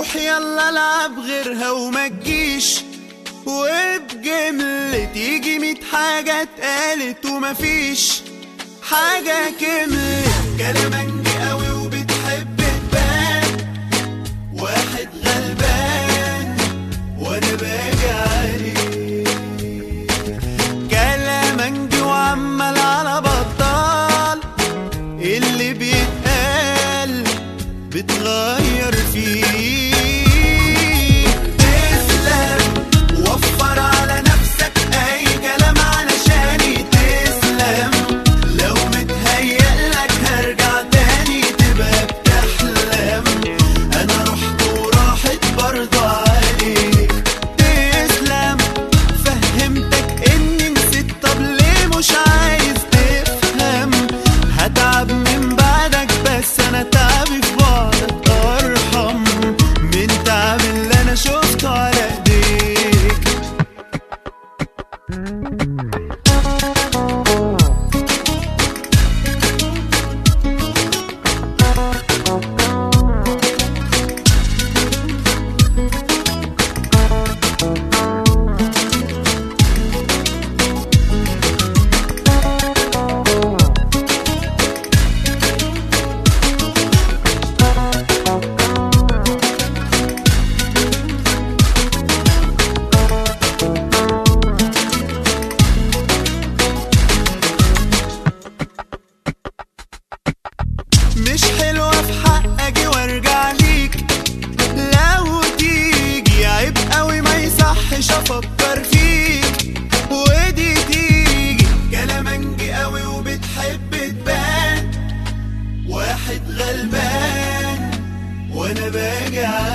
روح يلا العب غيرها وما تجيش وبجملة تيجي ميت حاجة اتقالت ومفيش حاجة كملت كلامنجي قوي وبتحب تبان واحد غلبان وانا باجي عليه كلامنجي وعمال على بطال اللي بيتقال بتغير فيه تسلم وفر على نفسك اي كلام علشاني تسلم لو متهيألك هرجع تاني تبقى بتحلم انا رحت وراحت برضه عليك تسلم فهمتك اني نسيت طب ليه مش عايز تفهم هتعب من بعدك بس انا تعبي في بعدك ارحم من تعب اللي انا شفته على ايديك مش حلوة في حق اجي وارجع ليك لو تيجي عيب قوي ما يصحش افكر فيك ودي تيجي كلامنجي قوي وبتحب تبان واحد غلبان وانا باجي عليك